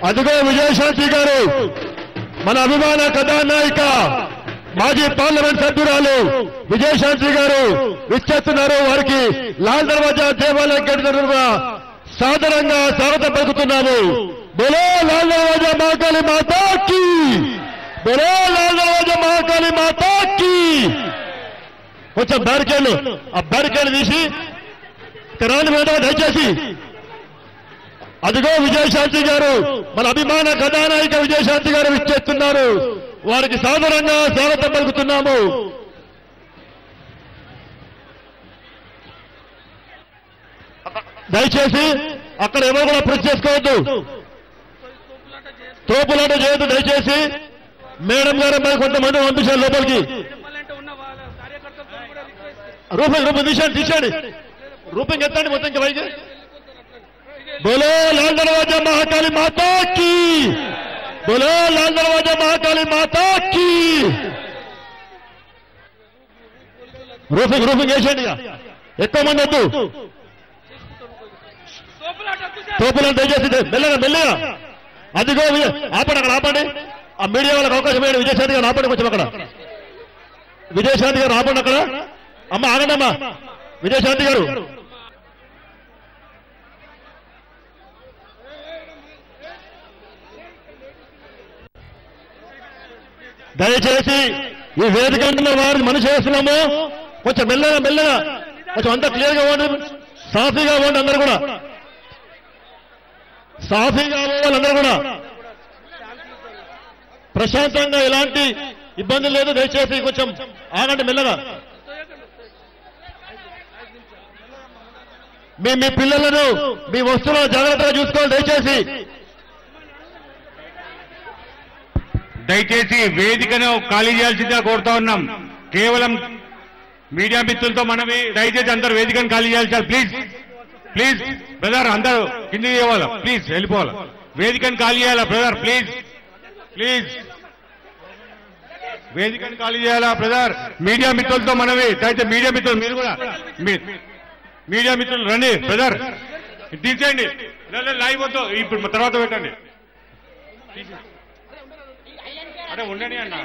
అదిగో విజయశాంతి గారు మన అభిమాన కథానాయిక మాజీ పార్లమెంట్ సభ్యురాలు విజయశాంతి గారు విచ్చేస్తున్నారు వారికి లాల్ దర్వాజా దేవాలయం గేట్ దగ్గర సాదరంగా స్వాగతం పలుకుతున్నాము బోలో లాల్ దర్వాజా మహాకాళి మాతాకి బోలో లాల్ దర్వాజా మహాకాళి మాతాకి కొంచెం బ్యారికేడ్లు ఆ బ్యారికేడ్ తీసి రాని మీద దయచేసి అదిగో విజయశాంతి గారు మన అభిమాన కథానాయిక విజయశాంతి గారు విచ్చేస్తున్నారు వారికి సాదరంగా స్వాగతం పలుకుతున్నాము దయచేసి అక్కడ ఎవరు కూడా ప్రెస్ చేసుకోవద్దు తోపులాట చేయొద్దు దయచేసి మేడం గారు మరి కొంతమంది పంపించారు లోపలికి చెప్పాలంటే ఉన్న వాళ్ళ కార్యకర్తలతో కూడా రిక్వెస్ట్ రూపాయి రూపాయి తీసండి తీసండి రూపాయి ఎత్తండి మొత్తం ఇంకా పైకి బోలో లాల్ దర్వాజా మహాకాళి మాతా की बोलो लाल दरवाजा महाकाली माता की రూఫింగ్ రూఫింగ్ వేసేయండి ఇక. ఎక్కువ మంది వద్దు తోపులాట వద్దు సార్. తోపులను దయచేసి మెల్లగా మెల్లగా అదిగో వి- ఆపండి అక్కడ ఆపండి ఆ మీడియా వాళ్ళకి అవకాశం వేయండి విజయశాంతి గారు ఆపండి కొంచెం అక్కడ విజయశాంతి గారు ఆపండి అక్కడ అమ్మ ఆగండి అమ్మా విజయశాంతి గారు దయచేసి ఈ వేదిక ఉన్న వారిని మనిషి చేస్తున్నాము కొంచెం మెల్లగా మెల్లగా కొంచెం అంతా క్లియర్ గా పోండి సాఫీగా పోండి అందరు కూడా సాఫీగా పోవాలి అందరూ కూడా ప్రశాంతంగా ఎలాంటి ఇబ్బంది లేదు దయచేసి కొంచెం ఆగండి మెల్లగా మీ మీ పిల్లలను మీ వస్తువులను జాగ్రత్తగా చూసుకోవాలి దయచేసి దయచేసి వేదికను ఖాళీ చేయాల్సిందిగా కోరుతా ఉన్నాం కేవలం మీడియా మిత్రులతో మనవి దయచేసి అందరు వేదికను ఖాళీ చేయాల్సి ప్లీజ్ ప్లీజ్ బ్రదర్ అందరూ కిందికి పోవాలా ప్లీజ్ వెళ్ళిపోవాలా వేదికను ఖాళీ చేయాలా బ్రదర్ ప్లీజ్ ప్లీజ్ వేదికను ఖాళీ చేయాలా బ్రదర్ మీడియా మిత్రులతో మనవి దయచేసి మీడియా మిత్రులు మీరు కూడా మీ- మీడియా మిత్రులు రండి బ్రదర్ తీసేయండి లైవ్ వద్దు ఇప్పుడు తర్వాత పెట్టండి అరే ఉండండి అన్న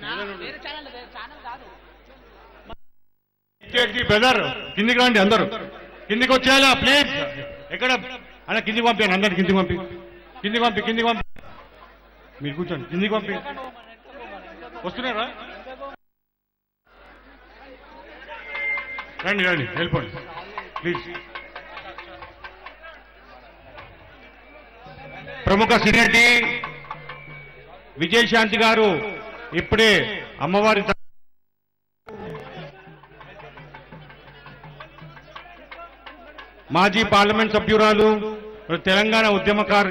ఇచ్చేసి బ్రదర్ కిందికి రండి అందరూ కిందికి వచ్చేయాలా ప్లీజ్ ఎక్కడ అలా కిందికి పంపాను అందరు కిందికి పంపి కిందికి పంపి కిందికి పంపి మీరు కూర్చోండి కిందికి పంపి వస్తున్నారా రండి రండి వెళ్ళిపోండి ప్లీజ్ ప్రముఖ సినటి విజయశాంతి గారు ఇప్పుడే అమ్మవారి త- మాజీ పార్లమెంట్ సభ్యురాలు తెలంగాణ ఉద్యమకారు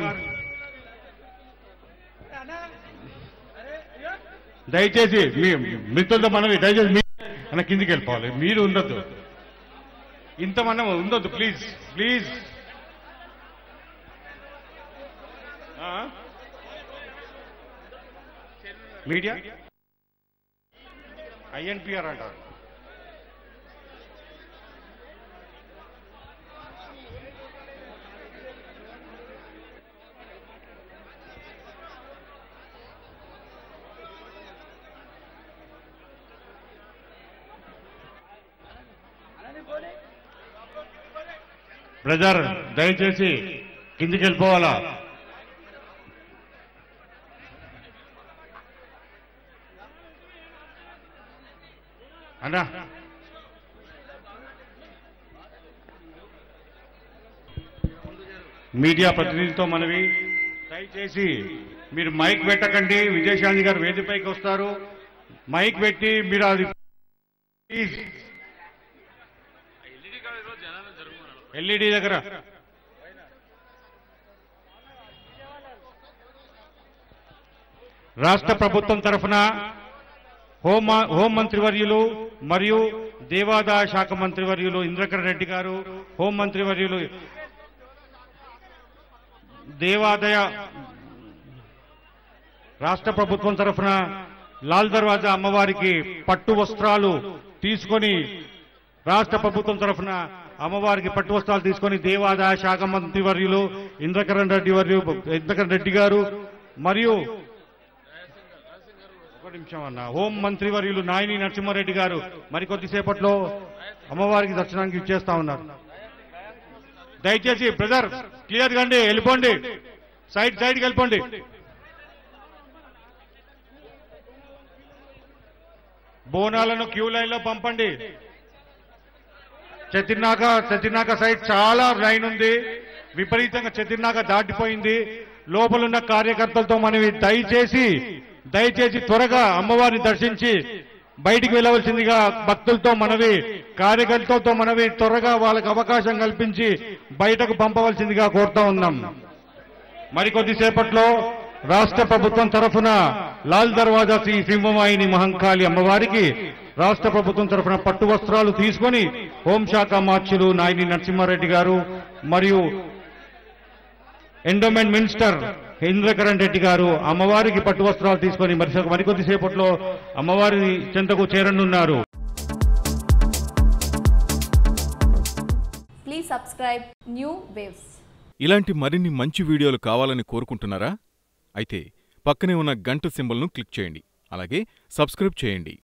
దయచేసి మీ మిత్రులతో మనవి దయచేసి మీ అన్న కిందికి వెళ్ళిపోవాలి మీరు ఉండొద్దు ఇంత మనం ఉండొద్దు ప్లీజ్ ప్లీజ్ మీడియా ఐఎన్పిఆర్ అంటారు బ్రదర్ దయచేసి కిందికి వెళ్ళిపోవాలా అన్నా మీడియా ప్రతినిధితో మనవి దయచేసి మీరు మైక్ పెట్టకండి విజయశాంతి గారు వేదికపైకి వస్తారు మైక్ పెట్టి మీరు అది ప్లీజ్ ఎల్ఈడి దగ్గర రాష్ట్ర ప్రభుత్వం తరఫున హోం హోం మంత్రివర్యులు మరియు దేవాదాయ శాఖ మంత్రివర్యులు ఇంద్రకరణ్ రెడ్డి గారు హోం మంత్రివర్యులు దేవాదాయ రాష్ట్ర ప్రభుత్వం తరఫున లాల్ దర్వాజా అమ్మవారికి పట్టు వస్త్రాలు తీసుకొని రాష్ట్ర ప్రభుత్వం తరఫున అమ్మవారికి పట్టు వస్త్రాలు తీసుకొని దేవాదాయ శాఖ మంత్రి వర్యులు ఇంద్రకరణ్ రెడ్డి వర్యు ఇంద్రకరణ్ రెడ్డి గారు మరియు ఒక నిమిషం అన్న హోం మంత్రి వర్యులు నాయని నరసింహారెడ్డి గారు మరి కొద్దిసేపట్లో అమ్మవారికి దర్శనానికి ఇచ్చేస్తా ఉన్నారు దయచేసి బ్రదర్ క్లియర్ కండి వెళ్ళిపోండి సైడ్ సైడ్కి వెళ్ళిపోండి బోనాలను క్యూ లైన్ లో పంపండి చతిర్నాక చతిర్నాక సైడ్ చాలా లైన్ ఉంది విపరీతంగా చతిర్నాక దాటిపోయింది లోపలున్న కార్యకర్తలతో మనవి దయచేసి దయచేసి త్వరగా అమ్మవారిని దర్శించి బయటికి వెళ్ళవలసిందిగా భక్తులతో మనవి కార్యకర్తలతో మనవి త్వరగా వాళ్ళకి అవకాశం కల్పించి బయటకు పంపవలసిందిగా కోరుతా ఉన్నాం మరికొద్దిసేపట్లో రాష్ట్ర ప్రభుత్వం తరఫున లాల్ దర్వాజా శ్రీ సింహవాహిని మహంకాళి అమ్మవారికి రాష్ట్ర ప్రభుత్వం తరఫున పట్టు వస్త్రాలు తీసుకొని హోంశాఖ మార్చులు నాయని నరసింహారెడ్డి గారు మరియు ఎండోమెంట్ మినిస్టర్ ఇంద్రకరణ్ రెడ్డి గారు అమ్మవారికి పట్టు వస్త్రాలు తీసుకొని మరి మరికొద్దిసేపట్లో అమ్మవారి చెంతకు చేరనున్నారు Please subscribe New Waves. ఇలాంటి మరిన్ని మంచి వీడియోలు కావాలని కోరుకుంటున్నారా అయితే పక్కనే ఉన్న గంట సింబల్ను క్లిక్ చేయండి అలాగే సబ్స్క్రైబ్ చేయండి